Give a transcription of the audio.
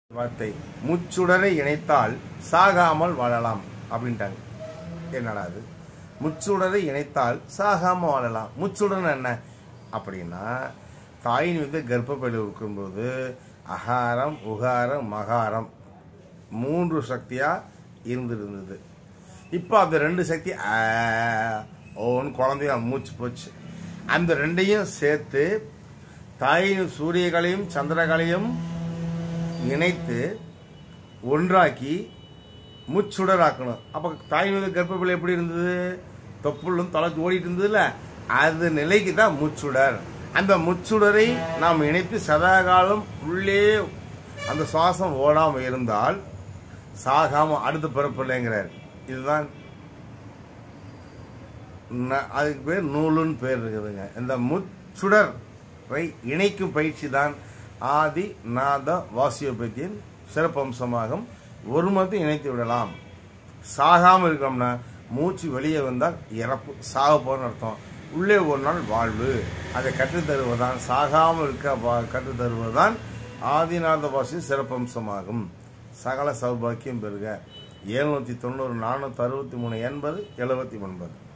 வார்த்தை முச்சுடரை இணைத்தால் சாகாமல் வாழலாம் அப்படின்ட்டாங்க என்னடா அது முச்சுடரை இணைத்தால் சாகாமல் வாழலாம் முச்சுடன் என்ன அப்படின்னா தாயின் வந்து கர்ப்பப்பையில் இருக்கும்போது அகாரம் உகாரம் மகாரம் மூன்று சக்தியா இருந்திருந்தது இப்போ அந்த ரெண்டு சக்தி ஆ, ஓன்னு குழந்தைய மூச்சு போச்சு அந்த ரெண்டையும் சேர்த்து தாயின் சூரியகளையும் சந்திரகளையும் இணைத்து ஒன்றாக்கி முச்சுடராக்கணும் அப்போ தாய் மீது கர்ப்பப்பிள்ளை எப்படி இருந்தது தொப்புள்ளும் தொலைச்சு ஓடிட்டு இருந்ததுல அது நிலைக்கு தான் முச்சுடர் அந்த முச்சுடரை நாம் இணைத்து சதாகாலம் உள்ளே அந்த சுவாசம் ஓடாமல் இருந்தால் சாகாம அடுத்த பிறப்பில்லைங்கிறார் இதுதான் ந- அதுக்கு பேர் நூலுன்னு பேர் இருக்குதுங்க இந்த முச்சுடரை இணைக்கும் பயிற்சி தான் ஆதி நாத வாசியோபத்தியின் சிறப்பம்சமாகும் ஒரு மதத்தை இணைத்து விடலாம் சாகாமல் இருக்கோம்னா மூச்சு வெளியே வந்தால் இறப்பு சாக போன்னு அர்த்தம் உள்ளே ஒரு நாள் வாழ்வு அதை கற்றுத்தருவதுதான் சாகாமல் இருக்க வா- கற்றுத்தருவதுதான் ஆதிநாத வாசி சிறப்பம்சமாகும் சகல சௌபாக்கியம் பெறுக எழுநூற்றி தொண்ணூறு நானூற்றி அறுபத்தி மூணு எண்பது எழுபத்தி ஒன்பது